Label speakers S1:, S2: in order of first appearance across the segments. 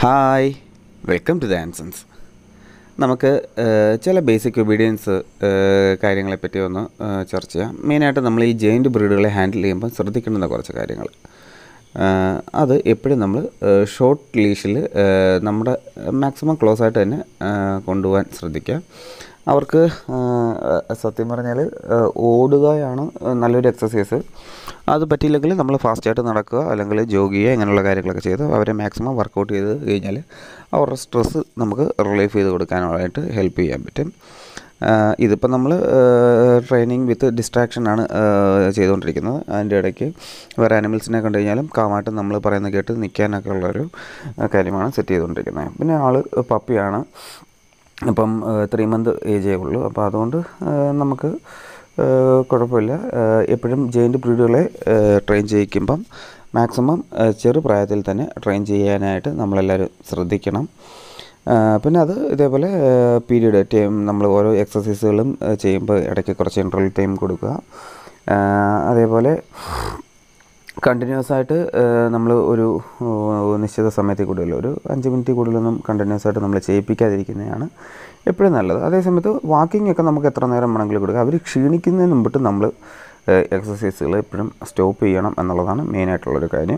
S1: Hi welcome to the Ansons നമുക്ക് ഏഹ്, ചില ബേസിക് ഒബീഡിയൻസ് കാര്യങ്ങളെപ്പറ്റി ഒന്ന് ഏഹ്, ചർച്ച ചെയ്യാം മെയിനായിട്ട് നമ്മൾ ഈ ജെയിൻറ്റ് ബ്രീഡുകളെ ഹാൻഡിൽ ചെയ്യുമ്പോൾ ശ്രദ്ധിക്കേണ്ടുന്ന കുറച്ച് കാര്യങ്ങൾ ഏഹ്, അത് എപ്പോഴും നമ്മൾ ഷോർട്ട് ലീഷിൽ നമ്മുടെ മാക്സിമം ക്ലോസ് ആയിട്ട് തന്നെ ഏഹ്, കൊണ്ടുപോകാൻ ശ്രദ്ധിക്കുക അവർക്ക് ഏഹ്, സത്യം പറഞ്ഞാൽ ഏഹ്, ഓടുകയാണ് നല്ലൊരു എക്സസൈസ് അത് പറ്റിയില്ലെങ്കിൽ നമ്മൾ ഫാസ്റ്റായിട്ട് നടക്കുക അല്ലെങ്കിൽ ജോഗ് ചെയ്യുക ഇങ്ങനെയുള്ള കാര്യങ്ങളൊക്കെ ചെയ്ത് അവരെ മാക്സിമം വർക്കൗട്ട് ചെയ്ത് കഴിഞ്ഞാൽ അവരുടെ സ്ട്രെസ്സ് നമുക്ക് റിലീഫ് ചെയ്ത് കൊടുക്കാനായിട്ട് ഹെൽപ്പ് ചെയ്യാൻ പറ്റും ആഹ് ഇതിപ്പോൾ നമ്മൾ ട്രെയിനിങ് വിത്ത് ഡിസ്ട്രാക്ഷൻ ആണ് ആഹ് ചെയ്തുകൊണ്ടിരിക്കുന്നത് അതിൻ്റെ ഇടയ്ക്ക് വേറെ ആനിമൽസിനെ കണ്ടു കഴിഞ്ഞാലും കാമായിട്ട് നമ്മൾ പറയുന്നത് കേട്ട് നിൽക്കാനൊക്കെ ഉള്ളൊരു ആഹ് കാര്യമാണ് സെറ്റ് ചെയ്തുകൊണ്ടിരിക്കുന്നത് പിന്നെ ആൾ പപ്പിയാണ് അപ്പം ത്രീ മന്ത് ഏജേ ഉള്ളൂ അപ്പോൾ അതുകൊണ്ട് ആഹ് നമുക്ക് ആഹ് കുഴപ്പമില്ല ആഹ് എപ്പോഴും ജെയിൻറ്റ് ബ്രീഡുകളെ ട്രെയിൻ ചെയ്യിക്കുമ്പം മാക്സിമം ചെറുപ്രായത്തിൽ തന്നെ ട്രെയിൻ ചെയ്യാനായിട്ട് നമ്മളെല്ലാവരും ശ്രദ്ധിക്കണം ആഹ് പിന്നെ അത് ഇതേപോലെ പീരീഡ് ടൈം നമ്മൾ ഓരോ എക്സസൈസുകളും ആഹ് ചെയ്യുമ്പോൾ ഇടയ്ക്ക് കുറച്ച് ഇൻ്റർവൽ ടൈം കൊടുക്കുക ആഹ് അതേപോലെ കണ്ടിന്യൂസ് ആയിട്ട് നമ്മൾ ഒരു ഏഹ്, നിശ്ചിത സമയത്തിൽ കൂടുതൽ ഒരു അഞ്ച് മിനിറ്റ് കൂടുതലൊന്നും കണ്ടിന്യൂസ് ആയിട്ട് നമ്മൾ ചെയ്യിപ്പിക്കാതിരിക്കുന്നതാണ് എപ്പോഴും നല്ലത് അതേസമയത്ത് വാക്കിംഗ് ഒക്കെ നമുക്ക് എത്ര നേരം വേണമെങ്കിലും കൊടുക്കുക അവർ ക്ഷീണിക്കുന്നതിന് മുമ്പിട്ട് നമ്മൾ എക്സസൈസുകൾ എപ്പോഴും സ്റ്റോപ്പ് ചെയ്യണം എന്നുള്ളതാണ് മെയിനായിട്ടുള്ളൊരു കാര്യം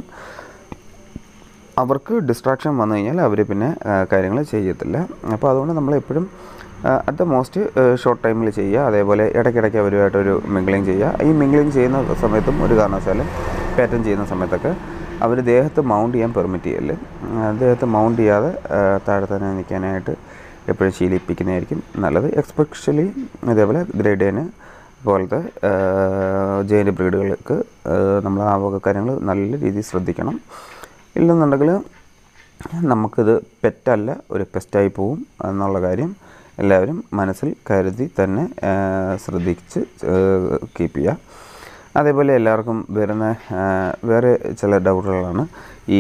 S1: അവർക്ക് ഡിസ്ട്രാക്ഷൻ വന്നു കഴിഞ്ഞാൽ അവർ പിന്നെ കാര്യങ്ങൾ ചെയ്യത്തില്ല അപ്പോൾ അതുകൊണ്ട് നമ്മൾ എപ്പോഴും അറ്റ് ദ മോസ്റ്റ് ഷോർട്ട് ടൈമിൽ ചെയ്യുക അതേപോലെ ഇടയ്ക്കിടയ്ക്ക് അവരുമായിട്ടൊരു മിംഗ്ലിങ് ചെയ്യുക ഈ മിംഗ്ലിങ് ചെയ്യുന്ന സമയത്തും ഒരു കാരണവശാലും പാറ്റേൺ ചെയ്യുന്ന സമയത്തൊക്കെ അവർ ദേഹത്ത് മൗണ്ട് ചെയ്യാൻ പെർമിറ്റ് ചെയ്യല്ലേ ദേഹത്ത് മൗണ്ട് ചെയ്യാതെ ആ, താഴെ തന്നെ നിൽക്കാനായിട്ട് എപ്പോഴും ശീലിപ്പിക്കുന്നതായിരിക്കും നല്ലത് എക്സ്പെഷ്യലി ഇതേപോലെ ഗ്രേഡേന് പോലത്തെ ജെയിൻ്റ് ബ്രീഡുകൾക്ക് നമ്മൾ ആ വക കാര്യങ്ങൾ നല്ല രീതിയിൽ ശ്രദ്ധിക്കണം ഇല്ലെന്നുണ്ടെങ്കിൽ നമുക്കിത് പെറ്റല്ല ഒരു പെസ്റ്റായി പോവും എന്നുള്ള കാര്യം എല്ലാവരും മനസ്സിൽ കരുതി തന്നെ ആ, ശ്രദ്ധിച്ച് കീപ്പ് ചെയ്യുക അതേപോലെ എല്ലാവർക്കും വരുന്ന ആ, വേറെ ചില ഡൗട്ടുകളാണ് ഈ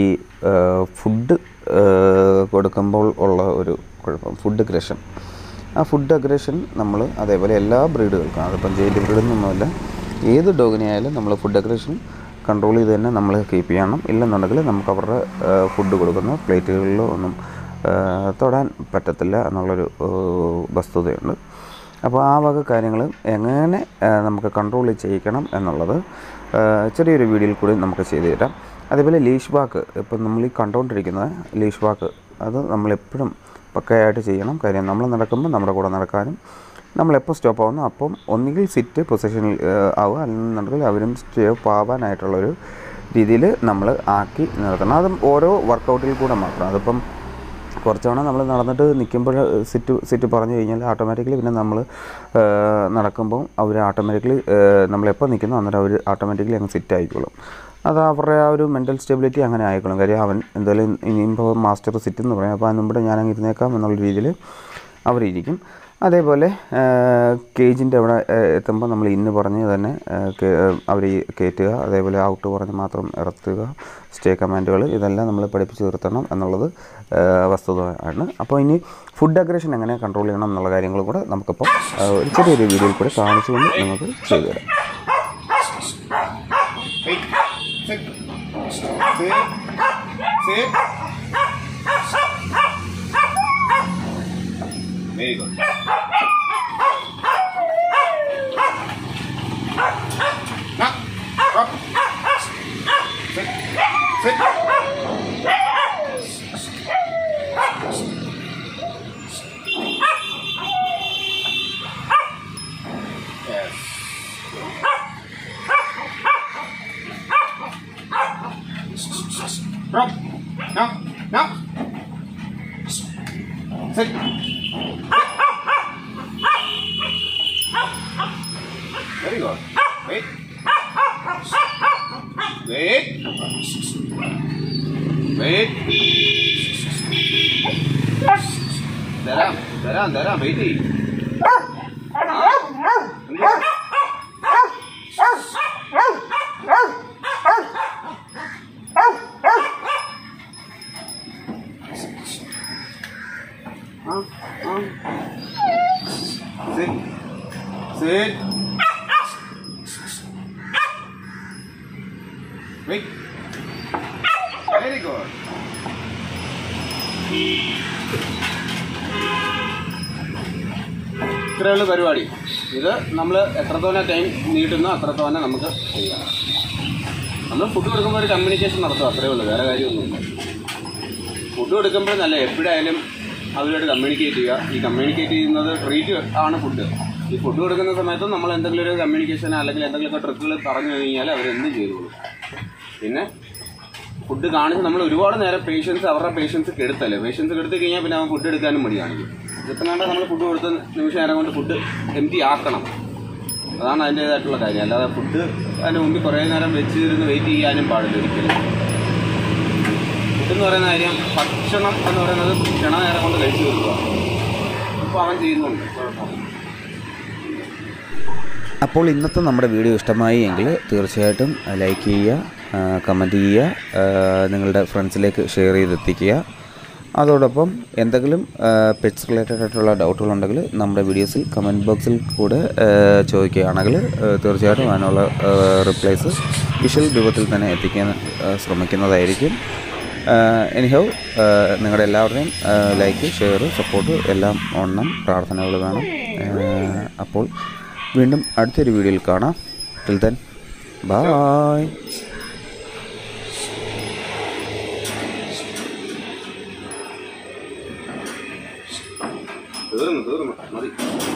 S1: ഫുഡ് കൊടുക്കുമ്പോൾ ഉള്ള ഒരു കുഴപ്പം ഫുഡ് അഗ്രഷൻ ആ ഫുഡ് അഗ്രഷൻ നമ്മൾ അതേപോലെ എല്ലാ ബ്രീഡുകൾക്കും അതിപ്പം ജയിൻ്റ് ബ്രീഡെന്നൊന്നുമല്ല ഏത് ഡോഗിനെ ആയാലും നമ്മൾ ഫുഡ് അഗ്രഷൻ കൺട്രോൾ ചെയ്ത് തന്നെ നമ്മൾ കീപ്പ് ചെയ്യണം ഇല്ലെന്നുണ്ടെങ്കിൽ നമുക്ക് അവരുടെ ഫുഡ് കൊടുക്കുന്ന പ്ലേറ്റുകളിലോ ഒന്നും ആ, തൊടാൻ പറ്റത്തില്ല എന്നുള്ളൊരു ആ, വസ്തുതയുണ്ട് അപ്പോൾ ആ വക കാര്യങ്ങൾ എങ്ങനെ ആ, നമുക്ക് കൺട്രോൾ ചെയ്യിക്കണം എന്നുള്ളത് ആ, ചെറിയൊരു വീഡിയോയിൽ കൂടി നമുക്ക് ചെയ്തു തരാം അതേപോലെ ലീഷ് വാക്ക് ഇപ്പം നമ്മൾ ഈ കണ്ടുകൊണ്ടിരിക്കുന്ന ലീഷ് വാക്ക് അത് നമ്മളെപ്പോഴും പക്കയായിട്ട് ചെയ്യണം കാര്യം നമ്മൾ നടക്കുമ്പോൾ നമ്മുടെ കൂടെ നടക്കാനും നമ്മളെപ്പോൾ സ്റ്റോപ്പ് ആവുന്നു അപ്പം ഒന്നുകിൽ സിറ്റ് പൊസിഷനിൽ ആവുക അല്ലെന്നുണ്ടെങ്കിൽ അവരും സ്റ്റോപ്പ് ആവാനായിട്ടുള്ളൊരു രീതിയിൽ നമ്മൾ ആക്കി നിർത്തണം അതും ഓരോ വർക്കൗട്ടിൽ കൂടെ മാത്രം അതിപ്പം കുറച്ച് തവണ നമ്മൾ നടന്നിട്ട് നിൽക്കുമ്പോൾ സിറ്റ് സിറ്റ് പറഞ്ഞു കഴിഞ്ഞാൽ ഓട്ടോമാറ്റിക്കലി പിന്നെ നമ്മൾ നടക്കുമ്പോൾ അവർ ഓട്ടോമാറ്റിക്കലി നമ്മളെപ്പോൾ നിൽക്കുന്നു അന്നേരം അവർ ഓട്ടോമാറ്റിക്കലി അങ്ങ് സിറ്റ് ആയിക്കോളും അത് അവരുടെ ആ ഒരു മെൻ്റൽ സ്റ്റെബിലിറ്റി അങ്ങനെ ആയിക്കോളും കാര്യം അവൻ എന്തായാലും ഇനിയിപ്പോൾ മാസ്റ്റർ സിറ്റ് എന്ന് പറയും അപ്പോൾ അതിന് മുമ്പ് ഞാൻ അങ്ങ് ഇരുന്നേക്കാം എന്നുള്ള രീതിയിൽ അവരിയ്ക്കും അതേപോലെ കേജിൻ്റെ അവിടെ ഏഹ്, എത്തുമ്പോൾ നമ്മൾ ഇന്ന് പറഞ്ഞ് തന്നെ അവർ കയറ്റുക അതേപോലെ ഔട്ട് പറഞ്ഞ് മാത്രം ഇറത്തുക സ്റ്റേ കമാൻഡുകൾ ഇതെല്ലാം നമ്മൾ പഠിപ്പിച്ച് നിർത്തണം എന്നുള്ളത് ഏഹ്, വസ്തുതയാണ് അപ്പോൾ ഇനി ഫുഡ് അഗ്രഷൻ എങ്ങനെ കൺട്രോൾ ചെയ്യണം എന്നുള്ള കാര്യങ്ങളും കൂടെ നമുക്കിപ്പോൾ ഏഹ്, ഒരു ചെറിയൊരു വീഡിയോയിൽ കൂടെ കാണിച്ചുകൊണ്ട് നമുക്ക് ചെയ്തു തരാം
S2: Sit. Sit. Sit. Very good. Now, up. Sit. Sit. Yes. Up. Now. Now. Sit. Very good. Wait. Wait. Wait. Daram, daram, daram, wait. Sit. Sit. Wait. Very good. ഇത്രയുള്ള പരിപാടി ഇത് നമ്മൾ എത്രത്തോനെ ടൈം നീട്ടുന്നോ അത്രത്തോനെ നമുക്ക് ചെയ്യാം നമ്മൾ ഫുഡ് കൊടുക്കുമ്പോൾ ഒരു കമ്മ്യൂണിക്കേഷൻ നടത്തും അത്രേ ഉള്ളൂ വേറെ കാര്യമൊന്നുമില്ല ഫുഡ് കൊടുക്കുമ്പോൾ നല്ല എപ്പോഴായാലും അവരോട് കമ്മ്യൂണിക്കേറ്റ് ചെയ്യുക ഈ കമ്മ്യൂണിക്കേറ്റ് ചെയ്യുന്നത് ട്രീറ്റ് ആണ് ഫുഡ് ഈ ഫുഡ് കൊടുക്കുന്ന സമയത്തും നമ്മൾ എന്തെങ്കിലും ഒരു കമ്മ്യൂണിക്കേഷൻ അല്ലെങ്കിൽ എന്തെങ്കിലുമൊക്കെ ട്രിക്കുകൾ പറഞ്ഞു കഴിഞ്ഞാൽ അവരെന്തും ചെയ്തോളും പിന്നെ ഫുഡ് കാണിച്ച് നമ്മൾ ഒരുപാട് നേരം പേഷ്യൻസ് അവരുടെ പേഷ്യൻസ് കെടുത്തല്ലേ പേഷ്യൻസ് കെടുത്തി കഴിഞ്ഞാൽ പിന്നെ അവൻ ഫുഡ് എടുക്കാനും മടി കാണിക്കും ഇതിപ്പനാണ്ട് നമ്മൾ ഫുഡ് കൊടുത്ത നിമിഷം നേരം കൊണ്ട് ഫുഡ് എം ആക്കണം അതാണ് അതിൻ്റേതായിട്ടുള്ള കാര്യം അല്ലാതെ ഫുഡ് അതിൻ്റെ മുമ്പിൽ കുറേ നേരം വെച്ച് ഇരുന്ന് വെയിറ്റ് ചെയ്യാനും പാടില്ല ഒരിക്കലും ഫുഡ് എന്ന് പറയുന്ന കാര്യം ഭക്ഷണം എന്ന് പറയുന്നത് ക്ഷണനേരം കൊണ്ട് കഴിച്ചു തീർക്കുക ഇപ്പോൾ അവൻ ചെയ്യുന്നുണ്ട് കുഴപ്പമില്ല
S1: അപ്പോൾ ഇന്നത്തെ നമ്മുടെ വീഡിയോ ഇഷ്ടമായി എങ്കിൽ തീർച്ചയായിട്ടും ലൈക്ക് ചെയ്യുക കമൻറ്റ് ചെയ്യുക ആ, നിങ്ങളുടെ ഫ്രണ്ട്സിലേക്ക് ഷെയർ ചെയ്തെത്തിക്കുക അതോടൊപ്പം എന്തെങ്കിലും പെറ്റ്സ് റിലേറ്റഡ് ആയിട്ടുള്ള ഡൗട്ടുകളുണ്ടെങ്കിൽ നമ്മുടെ വീഡിയോസിൽ കമൻറ്റ് ബോക്സിൽ കൂടെ ആ, ചോദിക്കുകയാണെങ്കിൽ ആ, തീർച്ചയായിട്ടും അതിനുള്ള റിപ്ലൈസ് വിഷ്വൽ രൂപത്തിൽ തന്നെ എത്തിക്കാൻ ആ, ശ്രമിക്കുന്നതായിരിക്കും എനിഹൗ നിങ്ങളുടെ എല്ലാവരുടെയും ലൈക്ക് ഷെയർ സപ്പോർട്ട് എല്ലാം ഓണം പ്രാർത്ഥനകൾ വേണം ആ, അപ്പോൾ വീണ്ടും അടുത്തൊരു വീഡിയോയിൽ കാണാം ടിൽ ദെൻ ബായ്
S2: തീർന്നു തീർന്നു മതി